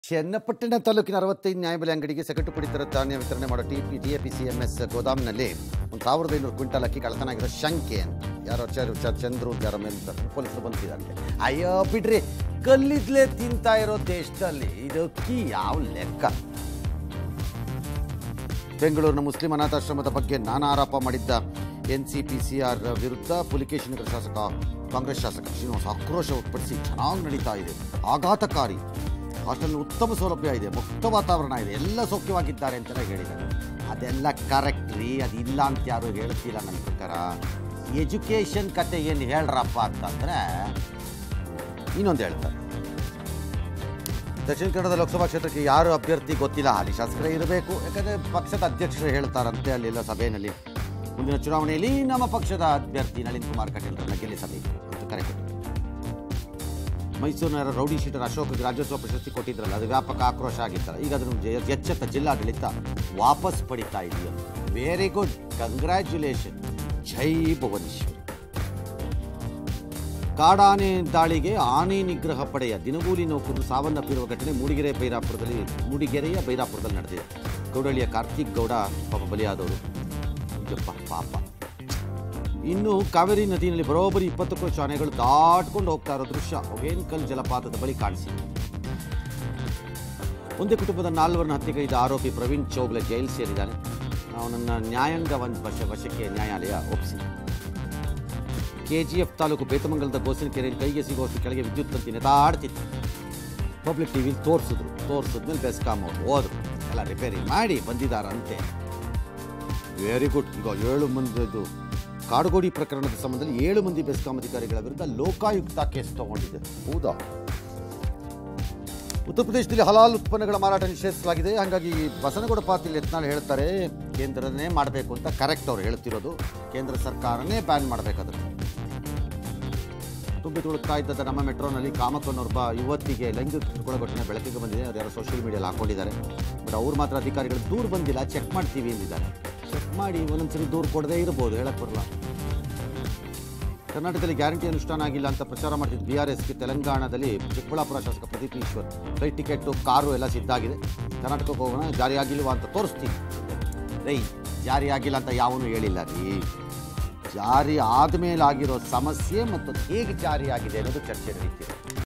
ಚನ್ನಪಟ್ಟಣ ತಾಲೂಕಿನ ಅರವತ್ತೈದು ನ್ಯಾಯಬೆಲೆ ಅಂಗಡಿಗೆ ಸಗಟು ಪಡಿತರ ಧಾನ್ಯ ವಿತರಣೆ ಮಾಡೋ T P T A P C M S ಗೋದಾಮ್ನಲ್ಲಿ ಒಂದು ಸಾವಿರದ ಐನೂರು ಕ್ವಿಂಟಲ್ ಅಕ್ಕಿ ಕಳ್ಳತನ ಆಗಿರೋ ಶಂಕೆ ಅಂತ ಯಾರೋ ಚರ್ ಚ- ಚಂದ್ರು ಅಂತ ಯಾರೋ ಮೇಲೆ ಅಂತ ಪೊಲೀಸರು ಬಂದಿದ್ದಾರೆ ಅಯ್ಯೋ ಬಿಡ್ರಿ ಕಲ್ಲಿದ್ಲೇ ತಿಂತಾ ಇರೋ ದೇಶದಲ್ಲಿ ಇದು ಅಕ್ಕಿ ಯಾವ ಲೆಕ್ಕ ಬೆಂಗಳೂರಿನ ಮುಸ್ಲಿಂ ಅನಾಥಾಶ್ರಮದ ಬಗ್ಗೆ ನಾನಾ ಆರೋಪ ಮಾಡಿದ್ದ N C P C R ವಿರುದ್ಧ ಪುಲಿಕೇಶಿನಗರ ಶಾಸಕ ಕಾಂಗ್ರೆಸ್ ಶಾಸಕ ಶ್ರೀನಿವಾಸ ಆಕ್ರೋಶ ವ್ಯಕ್ತಪಡಿಸಿ ಚೆನ್ನಾಗಿ ನಡೀತಾ ಇದೆ ಆಘಾತಕಾರಿ ಹಾಸ್ಟೆಲ್ ಉತ್ತಮ ಸೌಲಭ್ಯ ಇದೆ ಮುಕ್ತ ವಾತಾವರಣ ಇದೆ ಎಲ್ಲ ಸೌಖ್ಯವಾಗಿದ್ದಾರೆ ಅಂತಲೇ ಹೇಳಿದ್ದಾರೆ ಅದೆಲ್ಲ ಕರೆಕ್ಟ್ ರೀ ಅದು ಇಲ್ಲ ಅಂತ ಯಾರು ಹೇಳ್ತಿಲ್ಲ ನನ್ನ ಪ್ರಕಾರ ಎಜುಕೇಷನ್ ಕತೆ ಏನು ಹೇಳ್ರಪ್ಪ ಅಂತಂದರೆ ಇನ್ನೊಂದು ಹೇಳ್ತಾರೆ ದಕ್ಷಿಣ ಕನ್ನಡ ಲೋಕಸಭಾ ಕ್ಷೇತ್ರಕ್ಕೆ ಯಾರು ಅಭ್ಯರ್ಥಿ ಗೊತ್ತಿಲ್ಲ ಹಾಲಿ ಶಾಸಕರೇ ಇರಬೇಕು ಯಾಕಂದರೆ ಪಕ್ಷದ ಅಧ್ಯಕ್ಷರು ಹೇಳ್ತಾರಂತೆ ಅಲ್ಲೆಲ್ಲ ಸಭೆಯಲ್ಲಿ ಮುಂದಿನ ಚುನಾವಣೆಯಲ್ಲಿ ನಮ್ಮ ಪಕ್ಷದ ಅಭ್ಯರ್ಥಿ ನಳಿನ್ ಕುಮಾರ್ ಕಟೀಲ್ರನ್ನ ಗೆಲ್ಲಿಸಬೇಕು ಅಂತ ಕರೆ ಕೊಟ್ಟರು ಮೈಸೂರಿನ ರೌಡಿ ಶೀಟರ್ ಅಶೋಕ್ಗೆ ರಾಜ್ಯೋತ್ಸವ ಪ್ರಶಸ್ತಿ ಕೊಟ್ಟಿದ್ರಲ್ಲ ಅದು ವ್ಯಾಪಕ ಆಕ್ರೋಶ ಆಗಿತ್ತಲ್ಲ ಈಗ ಅದನ್ನು ಜೆ- ಎಚ್ಚೆತ್ತ ಜಿಲ್ಲಾಡಳಿತ ವಾಪಸ್ ಪಡಿತಾ ಇದೆಯಾ ವೆರಿ ಗುಡ್ ಕಂಗ್ರ್ಯಾಚುಲೇಷನ್ ಜೈ ಭುವನೇಶ್ವರಿ ಕಾಡಾನೆ ದಾಳಿಗೆ ಆನೆ ನಿಗ್ರಹ ಪಡೆಯ ದಿನಗೂಲಿ ನೌಕರರು ಸಾವನ್ನಪ್ಪಿರುವ ಘಟನೆ ಮೂಡಿಗೆರೆ ಬೈರಾಪುರದಲ್ಲಿ ಮೂಡಿಗೆರೆಯ ಬೈರಾಪುರದಲ್ಲಿ ನಡೆದಿದೆ ಗೌಡಳ್ಳಿಯ ಕಾರ್ತಿಕ್ ಗೌಡ ಪಾಪ ಬಲಿಯಾದವರು ಯಪ್ಪ ಪಾಪ ಇನ್ನು ಕಾವೇರಿ ನದಿಯಲ್ಲಿ ಬರೋಬ್ಬರಿ ಇಪ್ಪತ್ತಕ್ಕೂ ಹೆಚ್ಚು ಆನೆಗಳು ದಾಟ್ಕೊಂಡು ಹೋಗ್ತಾ ಇರೋ ದೃಶ್ಯ ಒಗೇನ್ಕಲ್ ಜಲಪಾತದ ಬಳಿ ಕಾಣಿಸಿ ಒಂದೇ ಕುಟುಂಬದ ನಾಲ್ವರನ್ನ ಹತ್ಯೆಗೈದ ಆರೋಪಿ ಪ್ರವೀಣ್ ಚೌಗ್ಲೆ ಜೈಲು ಸೇರಿದ್ದಾನೆ ಅವನನ್ನು ನ್ಯಾಯಾಂಗ ಒಂದು ವಶ ವಶಕ್ಕೆ ನ್ಯಾಯಾಲಯ ಒಪ್ಪಿಸಿದೆ ಕೆಜಿಎಫ್ ತಾಲೂಕು ಬೇತಮಂಗಲದ ಗೋಸಿನಕೆರೆಯಲ್ಲಿ ಕೈಗೆ ಸಿಗುವಷ್ಟು ಕೆಳಗೆ ವಿದ್ಯುತ್ ತಂತಿ ನೆತಾಡ್ತಿತ್ತು ಪಬ್ಲಿಕ್ ಟಿವಿಲಿ ತೋರಿಸಿದ್ರು ತೋರಿಸಿದ್ಮೇಲೆ ಬೆಸ್ಕಾಮ್ ಅವರು ಹೋದ್ರು ಎಲ್ಲ ರಿಪೇರಿ ಮಾಡಿ ಬಂದಿದ್ದಾರಂತೆ ವೆರಿ ಗುಡ್ ಈಗ ಏಳು ಮಂದಿದು ಕಾಡುಗೋಡಿ ಪ್ರಕರಣದ ಸಂಬಂಧದಲ್ಲಿ ಏಳು ಮಂದಿ ಬೆಸ್ಕಾಂ ಅಧಿಕಾರಿಗಳ ವಿರುದ್ಧ ಲೋಕಾಯುಕ್ತ ಕೇಸ್ ತಗೊಂಡಿದೆ ಹೌದಾ ಉತ್ತರ ಪ್ರದೇಶದಲ್ಲಿ ಹಲಾಲ್ ಉತ್ಪನ್ನಗಳ ಮಾರಾಟ ನಿಷೇಧಿಸಲಾಗಿದೆ ಹಾಗಾಗಿ ಬಸನಗೌಡ ಪಾಟೀಲ್ ಯತ್ನಾಳ್ ಹೇಳ್ತಾರೆ ಕೇಂದ್ರನೇ ಮಾಡಬೇಕು ಅಂತ ಕರೆಕ್ಟ್ ಅವ್ರು ಹೇಳ್ತಿರೋದು ಕೇಂದ್ರ ಸರ್ಕಾರನೇ ಬ್ಯಾನ್ ಮಾಡಬೇಕಾದ್ರೆ ತುಂಬಿ ತುಳುಕ್ತಾ ಇದ್ದದ ನಮ್ಮ ಮೆಟ್ರೋನಲ್ಲಿ ಕಾಮಕ್ಕನೊಬ್ಬ ಯುವತಿಗೆ ಲೈಂಗಿಕ ಕಿರುಕುಳ ಘಟನೆ ಬೆಳಕಿಗೆ ಬಂದಿದೆ ಅವ್ರು ಯಾರೋ ಸೋಷಿಯಲ್ ಮೀಡಿಯಲ್ಲಿ ಹಾಕೊಂಡಿದ್ದಾರೆ ಬಟ್ ಅವ್ರು ಮಾತ್ರ ಅಧಿಕಾರಿಗಳು ದೂರು ಬಂದಿಲ್ಲ ಚೆಕ್ ಮಾಡ್ತೀವಿ ಎಂದಿದ್ದಾರೆ ಚೆಕ್ ಮಾಡಿ ಒಂದೊಂದ್ಸರಿ ದೂರು ಕೊಡದೇ ಇರ್ಬೋದು ಹೇಳಕ್ ಬರಲ್ಲ ಕರ್ನಾಟಕದಲ್ಲಿ ಗ್ಯಾರಂಟಿ ಅನುಷ್ಠಾನ ಆಗಿಲ್ಲ ಅಂತ ಪ್ರಚಾರ ಮಾಡ್ತಿದ್ದು ಬಿ ಆರ್ ಎಸ್ಗೆ ತೆಲಂಗಾಣದಲ್ಲಿ ಚಿಕ್ಕಬಳ್ಳಾಪುರ ಶಾಸಕ Pradeep Eshwar flight ticket car ಎಲ್ಲ ಸಿದ್ಧ ಆಗಿದೆ ಕರ್ನಾಟಕಕ್ಕೆ ಹೋಗೋಣ ಜಾರಿ ಆಗಿಲ್ವಾ ಅಂತ ತೋರಿಸ್ತೀವಿ ರೈ ಜಾರಿ ಆಗಿಲ್ಲ ಅಂತ ಯಾವನು ಹೇಳಿಲ್ಲ ರೀ ಜಾರಿ ಆದಮೇಲೆ ಆಗಿರೋ ಸಮಸ್ಯೆ ಮತ್ತು ಹೇಗೆ ಜಾರಿ ಆಗಿದೆ ಅನ್ನೋದು ಚರ್ಚೆ ನಡೀತಿದೆ